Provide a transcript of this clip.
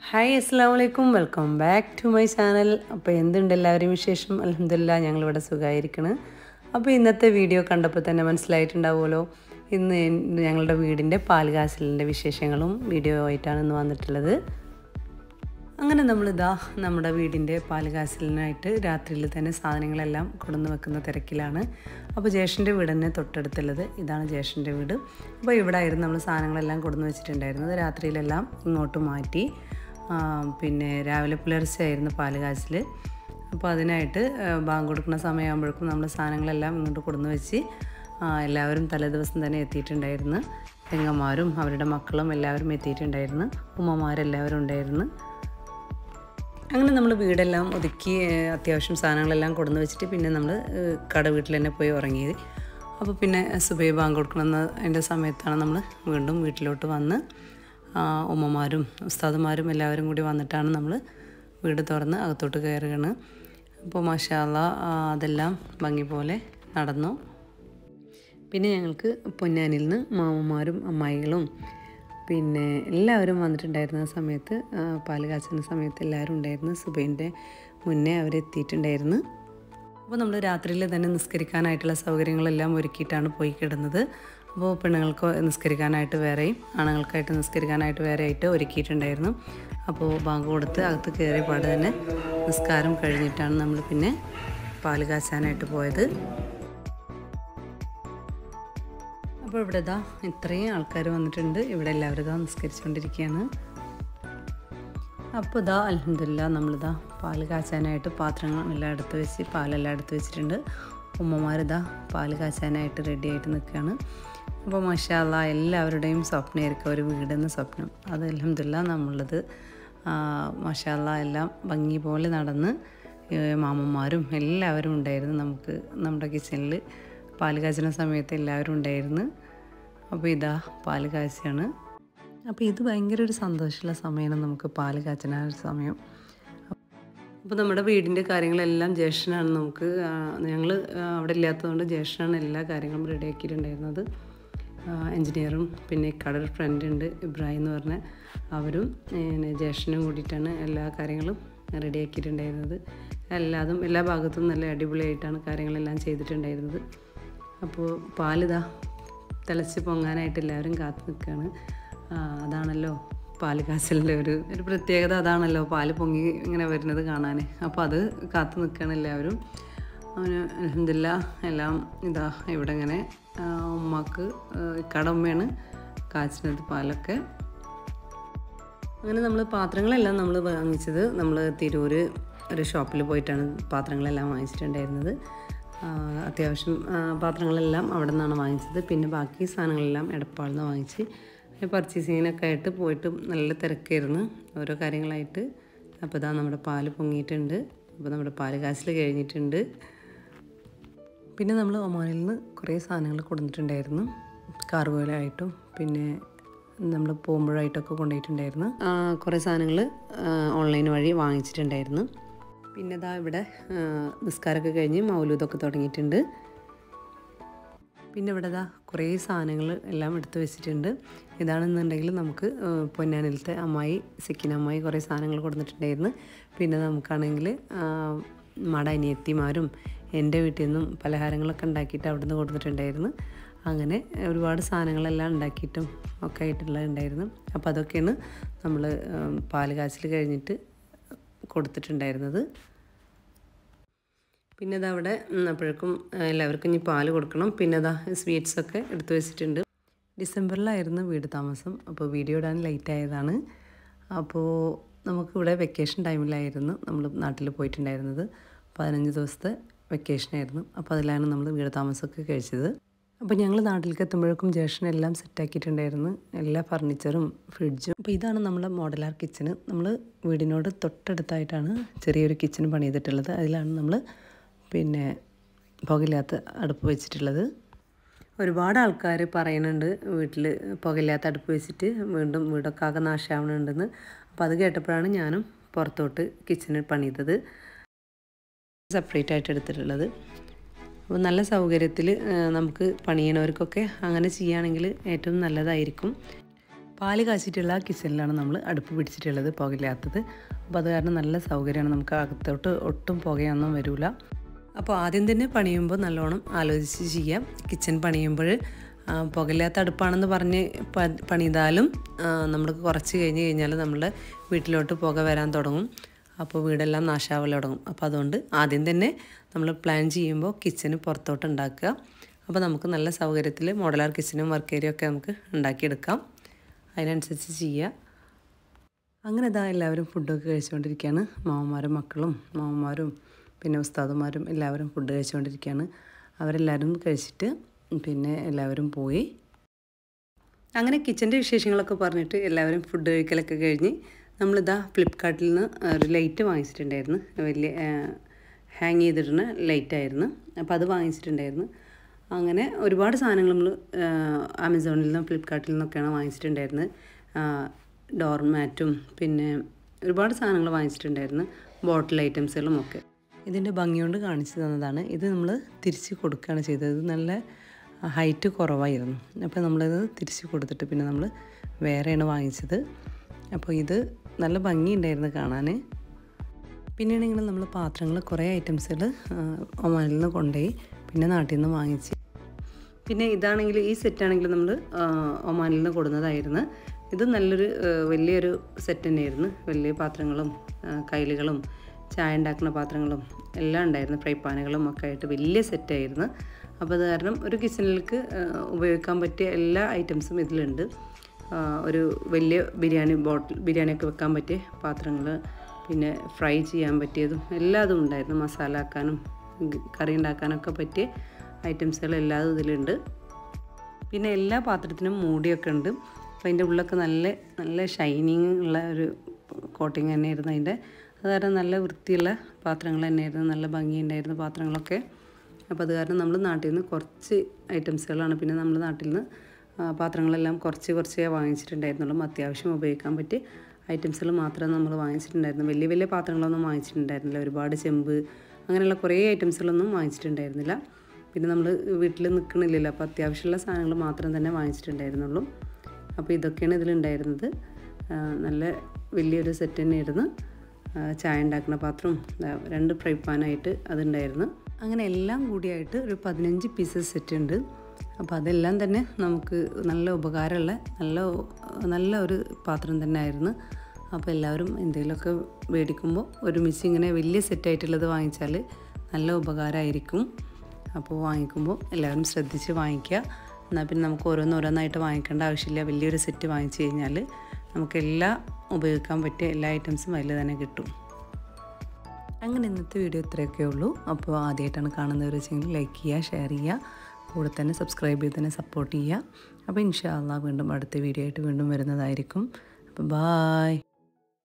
hi അസ്സാം വലൈക്കും welcome back to my channel അപ്പോൾ എന്തുണ്ട് എല്ലാവരും വിശേഷം അലഹമില്ല ഞങ്ങളിവിടെ സുഖമായിരിക്കണ് അപ്പോൾ ഇന്നത്തെ വീഡിയോ കണ്ടപ്പോൾ തന്നെ മനസ്സിലായിട്ടുണ്ടാവുമല്ലോ ഇന്ന് ഞങ്ങളുടെ വീടിൻ്റെ പാൽകാസലിൻ്റെ വിശേഷങ്ങളും വീഡിയോ ആയിട്ടാണ് ഇന്ന് വന്നിട്ടുള്ളത് അങ്ങനെ നമ്മളിതാ നമ്മുടെ വീടിൻ്റെ പാൽകാസലിനായിട്ട് രാത്രിയിൽ തന്നെ സാധനങ്ങളെല്ലാം കൊണ്ടുവന്ന് വെക്കുന്ന തിരക്കിലാണ് അപ്പോൾ ജേഷൻ്റെ വീട് തന്നെ തൊട്ടടുത്തുള്ളത് ഇതാണ് ജേഷൻ്റെ വീട് അപ്പോൾ ഇവിടെ ആയിരുന്നു നമ്മൾ സാധനങ്ങളെല്ലാം കൊണ്ടുവന്ന് വെച്ചിട്ടുണ്ടായിരുന്നത് രാത്രിയിലെല്ലാം ഇങ്ങോട്ട് മാറ്റി ആ, പിന്നെ രാവിലെ പുലർച്ചയായിരുന്നു പാലുകാച്ചിൽ അപ്പോൾ അതിനായിട്ട് ആ, ബാങ്ക് കൊടുക്കുന്ന സമയമാകുമ്പോഴേക്കും നമ്മൾ സാധനങ്ങളെല്ലാം ഇങ്ങോട്ട് കൊടുന്ന് വെച്ച് ആ, എല്ലാവരും തലേദിവസം തന്നെ എത്തിയിട്ടുണ്ടായിരുന്നു പെങ്ങന്മാരും അവരുടെ മക്കളും എല്ലാവരും എത്തിയിട്ടുണ്ടായിരുന്നു ഉമ്മമാരെല്ലാവരും ഉണ്ടായിരുന്നു അങ്ങനെ നമ്മൾ വീടെല്ലാം ഒതുക്കി ഏഹ്, അത്യാവശ്യം സാധനങ്ങളെല്ലാം കൊടുന്ന് വെച്ചിട്ട് പിന്നെ നമ്മൾ ഏഹ്, കട വീട്ടിൽ തന്നെ പോയി ഉറങ്ങിയത് അപ്പോൾ പിന്നെ സുബൈ ബാങ്ക് കൊടുക്കണമെന്ന അതിൻ്റെ സമയത്താണ് നമ്മൾ വീണ്ടും വീട്ടിലോട്ട് വന്ന് ആ, ഉമ്മമാരും ഉസ്താദുമാരും എല്ലാവരും കൂടി വന്നിട്ടാണ് നമ്മൾ വീട് തുറന്ന് അകത്തോട്ട് കയറുകയാണ് അപ്പോൾ മാഷാല്ല അതെല്ലാം ഭംഗി പോലെ നടന്നു പിന്നെ ഞങ്ങൾക്ക് പൊന്നാനിൽ നിന്ന് മാമന്മാരും അമ്മായികളും പിന്നെ എല്ലാവരും വന്നിട്ടുണ്ടായിരുന്ന ആ സമയത്ത് ആ, പാല് കാച്ചുന്ന സമയത്ത് എല്ലാവരും ഉണ്ടായിരുന്നു സുബൈൻ്റെ മുന്നേ അവരെത്തിയിട്ടുണ്ടായിരുന്നു അപ്പോൾ നമ്മൾ രാത്രിയിൽ തന്നെ നിസ്കരിക്കാനായിട്ടുള്ള സൗകര്യങ്ങളെല്ലാം ഒരുക്കിയിട്ടാണ് പോയി കിടന്നത് അപ്പോൾ പെണ്ണുങ്ങൾക്ക് നിസ്കരിക്കാനായിട്ട് വേറെയും ആണുങ്ങൾക്കായിട്ട് നിസ്കരിക്കാനായിട്ട് വേറെ ആയിട്ട് ഒരുക്കിയിട്ടുണ്ടായിരുന്നു അപ്പോൾ ബാങ്ക് കൊടുത്ത് അകത്ത് കയറിയ പാട് തന്നെ നിസ്കാരം കഴിഞ്ഞിട്ടാണ് നമ്മൾ പിന്നെ പാല് കാച്ചാനായിട്ട് പോയത് അപ്പോൾ ഇവിടെ ഇതാ ഇത്രയും ആൾക്കാർ വന്നിട്ടുണ്ട് ഇവിടെ എല്ലാവരും ഇതാ നിസ്കരിച്ചുകൊണ്ടിരിക്കുകയാണ് അപ്പോൾ ഇതാ അലഹമില്ല നമ്മളിതാ പാല് കാച്ചാനായിട്ട് പാത്രങ്ങൾ എല്ലാം എടുത്ത് വെച്ച് പാലെല്ലാം എടുത്ത് വെച്ചിട്ടുണ്ട് ഉമ്മമാരിതാ പാല് കാച്ചാനായിട്ട് റെഡി ആയിട്ട് നിൽക്കുകയാണ് അപ്പോൾ മഷാല്ല എല്ലാവരുടെയും സ്വപ്നമായിരിക്കും ഒരു വീടെന്ന സ്വപ്നം അത് അലഹമില്ല നമ്മളത് മഷാല്ല എല്ലാം ഭംഗി പോലെ നടന്ന് ഏ, മാമന്മാരും എല്ലാവരും ഉണ്ടായിരുന്നു നമുക്ക് നമ്മുടെ കിച്ചണിൽ പാല് കാച്ചുന്ന സമയത്ത് എല്ലാവരും ഉണ്ടായിരുന്നു അപ്പോൾ ഇതാ പാല് കാച്ചാണ് അപ്പോൾ ഇത് ഭയങ്കര ഒരു സന്തോഷമുള്ള സമയമാണ് നമുക്ക് പാല് കാച്ചുന്ന ആ ഒരു സമയം അപ്പോൾ നമ്മുടെ വീടിൻ്റെ കാര്യങ്ങളെല്ലാം ജ്യേഷ്ഠനാണ് നമുക്ക് ഞങ്ങൾ അവിടെ ഇല്ലാത്തതുകൊണ്ട് ജ്യേഷ്ഠനാണ് എല്ലാ കാര്യങ്ങളും റെഡിയാക്കിയിട്ടുണ്ടായിരുന്നത് എൻജിനീയറും പിന്നെ ഇക്കാടെ ഒരു ഫ്രണ്ട് ഉണ്ട് ഇബ്രാഹിം എന്ന് പറഞ്ഞ അവരും പിന്നെ ജ്യേഷ്ഠനും കൂടിയിട്ടാണ് എല്ലാ കാര്യങ്ങളും റെഡിയാക്കിയിട്ടുണ്ടായിരുന്നത് എല്ലാതും എല്ലാ ഭാഗത്തും നല്ല അടിപൊളിയായിട്ടാണ് കാര്യങ്ങളെല്ലാം ചെയ്തിട്ടുണ്ടായിരുന്നത് അപ്പോൾ പാലിതാ തിളച്ച് പൊങ്ങാനായിട്ട് എല്ലാവരും കാത്തു നിൽക്കുകയാണ് ആ, അതാണല്ലോ പാല് കാച്ചലിൻ്റെ ഒരു ഒരു പ്രത്യേകത അതാണല്ലോ പാല് പൊങ്ങി ഇങ്ങനെ വരുന്നത് കാണാൻ അപ്പോൾ അത് കാത്തു നിൽക്കുകയാണ് എല്ലാവരും അവന് അലഹമില്ല എല്ലാം ഇതാ ഇവിടെ ഇങ്ങനെ ആ, ഉമ്മാക്ക് ഇക്കട ഉമ്മയാണ് കാച്ചുന്നത് പാലൊക്കെ അങ്ങനെ നമ്മൾ പാത്രങ്ങളെല്ലാം നമ്മൾ വാങ്ങിച്ചത് നമ്മൾ തിരൂർ ഒരു ഷോപ്പിൽ പോയിട്ടാണ് പാത്രങ്ങളെല്ലാം വാങ്ങിച്ചിട്ടുണ്ടായിരുന്നത് ആ, അത്യാവശ്യം ആ, പാത്രങ്ങളെല്ലാം അവിടെ നിന്നാണ് വാങ്ങിച്ചത് പിന്നെ ബാക്കി സാധനങ്ങളെല്ലാം എടപ്പാളിൽ നിന്ന് വാങ്ങിച്ച് പർച്ചേസിങ്ങിനൊക്കെ ആയിട്ട് പോയിട്ട് നല്ല തിരക്കായിരുന്നു ഓരോ കാര്യങ്ങളായിട്ട് അപ്പോൾ ഇതാ നമ്മുടെ പാല് പൊങ്ങിയിട്ടുണ്ട് അപ്പോൾ നമ്മുടെ പാല് കാച്ചിൽ കഴിഞ്ഞിട്ടുണ്ട് പിന്നെ നമ്മൾ ഒമാനിൽ നിന്ന് കുറേ സാധനങ്ങൾ കൊടുത്തിട്ടുണ്ടായിരുന്നു കാർഗോയിലായിട്ടും പിന്നെ നമ്മൾ പോകുമ്പോഴായിട്ടൊക്കെ കൊണ്ടുപോയിട്ടുണ്ടായിരുന്നു ആ, കുറേ സാധനങ്ങൾ ഓൺലൈൻ വഴി വാങ്ങിച്ചിട്ടുണ്ടായിരുന്നു പിന്നെ ഇതാ ഇവിടെ ആ, നിസ്കാരമൊക്കെ കഴിഞ്ഞ് മൗലൂദൊക്കെ തുടങ്ങിയിട്ടുണ്ട് പിന്നെ ഇവിടെ ഇതാ കുറേ സാധനങ്ങൾ എല്ലാം എടുത്ത് വെച്ചിട്ടുണ്ട് ഇതാണെന്നുണ്ടെങ്കിൽ നമുക്ക് ആ, പൊന്നാനിലത്തെ അമ്മായി സിക്കിൻ അമ്മായി കുറേ സാധനങ്ങൾ കൊടുത്തിട്ടുണ്ടായിരുന്നു പിന്നെ നമുക്കാണെങ്കിൽ മട അനിയത്തിമാരും എൻ്റെ വീട്ടിൽ നിന്നും പലഹാരങ്ങളൊക്കെ ഉണ്ടാക്കിയിട്ട് അവിടെ നിന്ന് കൊടുത്തിട്ടുണ്ടായിരുന്നു അങ്ങനെ ഒരുപാട് സാധനങ്ങളെല്ലാം ഉണ്ടാക്കിയിട്ടും ഒക്കെ ആയിട്ടുള്ളത് ഉണ്ടായിരുന്നു അപ്പോൾ അതൊക്കെയാണ് നമ്മൾ പാല് കാച്ചിൽ കഴിഞ്ഞിട്ട് കൊടുത്തിട്ടുണ്ടായിരുന്നത് പിന്നെ ഇതാ അവിടെ ഉം, അപ്പോഴേക്കും ആ, എല്ലാവർക്കും ഇനി പാല് കൊടുക്കണം പിന്നെ ഇതാ സ്വീറ്റ്സൊക്കെ എടുത്തു വെച്ചിട്ടുണ്ട് ഡിസംബറിലായിരുന്നു വീട് താമസം അപ്പോൾ വീഡിയോ ഇടാൻ ലേറ്റ് ആയതാണ് അപ്പോൾ നമുക്കിവിടെ വെക്കേഷൻ ടൈമിലായിരുന്നു നമ്മൾ നാട്ടിൽ പോയിട്ടുണ്ടായിരുന്നത് പതിനഞ്ച് ദിവസത്തെ വെക്കേഷനായിരുന്നു അപ്പോൾ അതിലാണ് നമ്മൾ വീട് താമസമൊക്കെ കഴിച്ചത് അപ്പോൾ ഞങ്ങൾ നാട്ടിലേക്ക് എത്തുമ്പോഴേക്കും ജേഷൻ എല്ലാം സെറ്റാക്കിയിട്ടുണ്ടായിരുന്നു എല്ലാ ഫർണിച്ചറും ഫ്രിഡ്ജും അപ്പോൾ ഇതാണ് നമ്മുടെ മോഡലാർ കിച്ചണ് നമ്മൾ വീടിനോട് തൊട്ടടുത്തായിട്ടാണ് ചെറിയൊരു കിച്ചൺ പണിതിട്ടുള്ളത് അതിലാണ് നമ്മൾ പിന്നെ പുകയില്ലാത്ത അടുപ്പ് വെച്ചിട്ടുള്ളത് ഒരുപാട് ആൾക്കാർ പറയുന്നുണ്ട് വീട്ടിൽ പുകയില്ലാത്ത അടുപ്പ് വെച്ചിട്ട് വീണ്ടും വീടൊക്കെ ആകെ നാശമാവണുണ്ടെന്ന് അപ്പോൾ അത് കേട്ടപ്പോഴാണ് ഞാനും പുറത്തോട്ട് കിച്ചണിൽ പണിതത് സെപ്പറേറ്റ് ആയിട്ട് എടുത്തിട്ടുള്ളത് അപ്പോൾ നല്ല സൗകര്യത്തിൽ നമുക്ക് പണിയണവർക്കൊക്കെ അങ്ങനെ ചെയ്യുകയാണെങ്കിൽ ഏറ്റവും നല്ലതായിരിക്കും പാല് കാച്ചിട്ടുള്ള കിച്ചണിലാണ് നമ്മൾ അടുപ്പ് പിടിച്ചിട്ടുള്ളത് പുകയില്ലാത്തത് അപ്പോൾ അത് കാരണം നല്ല സൗകര്യമാണ് നമുക്ക് അകത്തോട്ട് ഒട്ടും പുകയൊന്നും വരില്ല അപ്പോൾ ആദ്യം തന്നെ പണിയുമ്പോൾ നല്ലോണം ആലോചിച്ച് ചെയ്യാം കിച്ചൺ പണിയുമ്പോൾ പുകയില്ലാത്ത അടുപ്പാണെന്ന് പറഞ്ഞ് പ- പണിതാലും നമ്മൾ കുറച്ച് കഴിഞ്ഞ് കഴിഞ്ഞാൽ നമ്മുടെ വീട്ടിലോട്ട് പുക വരാൻ തുടങ്ങും അപ്പോൾ വീടെല്ലാം നാശാവൽ തുടങ്ങും അപ്പോൾ അതുകൊണ്ട് ആദ്യം തന്നെ നമ്മൾ പ്ലാൻ ചെയ്യുമ്പോൾ കിച്ചന് പുറത്തോട്ട് ഉണ്ടാക്കുക അപ്പോൾ നമുക്ക് നല്ല സൗകര്യത്തിൽ മോഡലാർ കിച്ചനും വർക്ക് ഏരിയ ഒക്കെ നമുക്ക് ഉണ്ടാക്കിയെടുക്കാം അതിനനുസരിച്ച് ചെയ്യുക അങ്ങനെ ഇതാ എല്ലാവരും ഫുഡൊക്കെ കഴിച്ചുകൊണ്ടിരിക്കുകയാണ് മാമന്മാരും മക്കളും മാമന്മാരും പിന്നെ ഉസ്താദുമാരും എല്ലാവരും ഫുഡ് കഴിച്ചുകൊണ്ടിരിക്കുകയാണ് അവരെല്ലാവരും കഴിച്ചിട്ട് പിന്നെ എല്ലാവരും പോയി അങ്ങനെ കിച്ചൻ്റെ വിശേഷങ്ങളൊക്കെ പറഞ്ഞിട്ട് എല്ലാവരും ഫുഡ് കഴിക്കലൊക്കെ കഴിഞ്ഞ് നമ്മളിതാ ഫ്ലിപ്കാർട്ടിൽ നിന്ന് ഒരു ലൈറ്റ് വാങ്ങിച്ചിട്ടുണ്ടായിരുന്നു വലിയ ഹാങ് ചെയ്തിടുന്ന ലൈറ്റായിരുന്നു അപ്പോൾ അത് വാങ്ങിച്ചിട്ടുണ്ടായിരുന്നു അങ്ങനെ ഒരുപാട് സാധനങ്ങൾ നമ്മൾ ആമസോണിൽ നിന്നും ഫ്ലിപ്കാർട്ടിൽ നിന്നൊക്കെയാണ് വാങ്ങിച്ചിട്ടുണ്ടായിരുന്നത് ഡോർ മാറ്റും പിന്നെ ഒരുപാട് സാധനങ്ങൾ വാങ്ങിച്ചിട്ടുണ്ടായിരുന്നു ബോട്ടിൽ ഐറ്റംസുകളും ഒക്കെ ഇതിൻ്റെ ഭംഗി കൊണ്ട് കാണിച്ചു തന്നതാണ് ഇത് നമ്മൾ തിരിച്ച് കൊടുക്കുകയാണ് ചെയ്തത് ഇത് നല്ല ഹൈറ്റ് കുറവായിരുന്നു അപ്പോൾ നമ്മളിത് തിരിച്ച് കൊടുത്തിട്ട് പിന്നെ നമ്മൾ വേറെയാണ് വാങ്ങിച്ചത് അപ്പോൾ ഇത് നല്ല ഭംഗിയുണ്ടായിരുന്നു കാണാൻ പിന്നീട് നമ്മൾ പാത്രങ്ങൾ കുറേ ഐറ്റംസുകൾ ഒമാനിൽ നിന്ന് കൊണ്ടുപോയി പിന്നെ നാട്ടിൽ നിന്ന് വാങ്ങിച്ച് പിന്നെ ഇതാണെങ്കിൽ ഈ സെറ്റാണെങ്കിൽ നമ്മൾ ഒമാനിൽ നിന്ന് കൊടുന്നതായിരുന്നു ഇത് നല്ലൊരു ആ, വലിയൊരു സെറ്റ് തന്നെയായിരുന്നു വലിയ പാത്രങ്ങളും ആ, കൈലുകളും ചായ ഉണ്ടാക്കുന്ന പാത്രങ്ങളും എല്ലാം ഉണ്ടായിരുന്നു ഫ്രൈ പാനുകളും ഒക്കെ ആയിട്ട് വലിയ സെറ്റായിരുന്നു അപ്പോൾ അത് കാരണം ഒരു കിച്ചണിലേക്ക് ഉപയോഗിക്കാൻ പറ്റിയ എല്ലാ ഐറ്റംസും ഇതിലുണ്ട് ആ, ഒരു വലിയ ബിരിയാണി ബോട്ടിൽ ബിരിയാണിയൊക്കെ വെക്കാൻ പറ്റിയ പാത്രങ്ങൾ പിന്നെ ഫ്രൈ ചെയ്യാൻ പറ്റിയതും എല്ലാതും ഉണ്ടായിരുന്നു മസാല ആക്കാനും ഗ- കറി ഉണ്ടാക്കാനൊക്കെ പറ്റിയ ഐറ്റംസുകൾ എല്ലാതും ഇതിലുണ്ട് പിന്നെ എല്ലാ പാത്രത്തിനും മൂടിയൊക്കെ ഉണ്ട് അപ്പോൾ അതിൻ്റെ ഉള്ളൊക്കെ നല്ല നല്ല ഷൈനിങ് ഉള്ള ഒരു കോട്ടിങ് തന്നെയായിരുന്നു അതിൻ്റെ അത് കാരണം നല്ല വൃത്തിയുള്ള പാത്രങ്ങൾ തന്നെയായിരുന്നു നല്ല ഭംഗിയുണ്ടായിരുന്നു പാത്രങ്ങളൊക്കെ അപ്പോൾ അത് കാരണം നമ്മൾ നാട്ടിൽ നിന്ന് കുറച്ച് ഐറ്റംസുകളാണ് പിന്നെ നമ്മൾ നാട്ടിൽ നിന്ന് ആ, പാത്രങ്ങളെല്ലാം കുറച്ച് കുറച്ചേ വാങ്ങിച്ചിട്ടുണ്ടായിരുന്നുള്ളൂ അത്യാവശ്യം ഉപയോഗിക്കാൻ പറ്റിയ ഐറ്റംസുകൾ മാത്രമേ നമ്മൾ വാങ്ങിച്ചിട്ടുണ്ടായിരുന്നു വലിയ വലിയ പാത്രങ്ങളൊന്നും വാങ്ങിച്ചിട്ടുണ്ടായിരുന്നില്ല ഒരുപാട് ചെമ്പ് അങ്ങനെയുള്ള കുറേ ഐറ്റംസുകളൊന്നും വാങ്ങിച്ചിട്ടുണ്ടായിരുന്നില്ല പിന്നെ നമ്മൾ വീട്ടിൽ നിൽക്കണില്ലല്ലോ അപ്പോൾ അത്യാവശ്യമുള്ള സാധനങ്ങൾ മാത്രം തന്നെ വാങ്ങിച്ചിട്ടുണ്ടായിരുന്നുള്ളൂ അപ്പോൾ ഇതൊക്കെയാണ് ഇതിലുണ്ടായിരുന്നത് ആ, നല്ല വലിയൊരു സെറ്റ് തന്നെയായിരുന്നു ആ, ചായ ഉണ്ടാക്കുന്ന പാത്രവും ദാ രണ്ട് ഫ്രൈ പാനായിട്ട് അതുണ്ടായിരുന്നു അങ്ങനെ എല്ലാം കൂടിയായിട്ട് ഒരു പതിനഞ്ച് പീസസ് സെറ്റ് ഉണ്ട് അപ്പോൾ അതെല്ലാം തന്നെ നമുക്ക് നല്ല ഉപകാരമുള്ള നല്ല നല്ല ഒരു പാത്രം തന്നെ ആയിരുന്നു അപ്പോൾ എല്ലാവരും എന്തെങ്കിലുമൊക്കെ മേടിക്കുമ്പോൾ ഒരുമിച്ച് ഇങ്ങനെ വലിയ സെറ്റായിട്ടുള്ളത് വാങ്ങിച്ചാൽ നല്ല ഉപകാരമായിരിക്കും അപ്പോൾ വാങ്ങിക്കുമ്പോൾ എല്ലാവരും ശ്രദ്ധിച്ച് വാങ്ങിക്കുക എന്നാൽ പിന്നെ നമുക്ക് ഓരോന്നോരോന്നായിട്ട് വാങ്ങിക്കേണ്ട ആവശ്യമില്ല വലിയൊരു സെറ്റ് വാങ്ങിച്ചു കഴിഞ്ഞാൽ നമുക്ക് എല്ലാ ഉപയോഗിക്കാൻ പറ്റിയ എല്ലാ ഐറ്റംസും അതിൽ തന്നെ കിട്ടും അങ്ങനെ ഇന്നത്തെ വീഡിയോ ഇത്രയൊക്കെ ഉള്ളൂ അപ്പോൾ ആദ്യമായിട്ടാണ് കാണുന്നവർ വെച്ചെങ്കിൽ ലൈക്ക് ചെയ്യുക ഷെയർ ചെയ്യുക കൂടെ തന്നെ സബ്സ്ക്രൈബ് ചെയ്ത് തന്നെ സപ്പോർട്ട് ചെയ്യുക അപ്പോൾ ഇൻഷാ അള്ളാഹ് വീണ്ടും അടുത്ത വീഡിയോ ആയിട്ട് വീണ്ടും വരുന്നതായിരിക്കും അപ്പോൾ ബായ്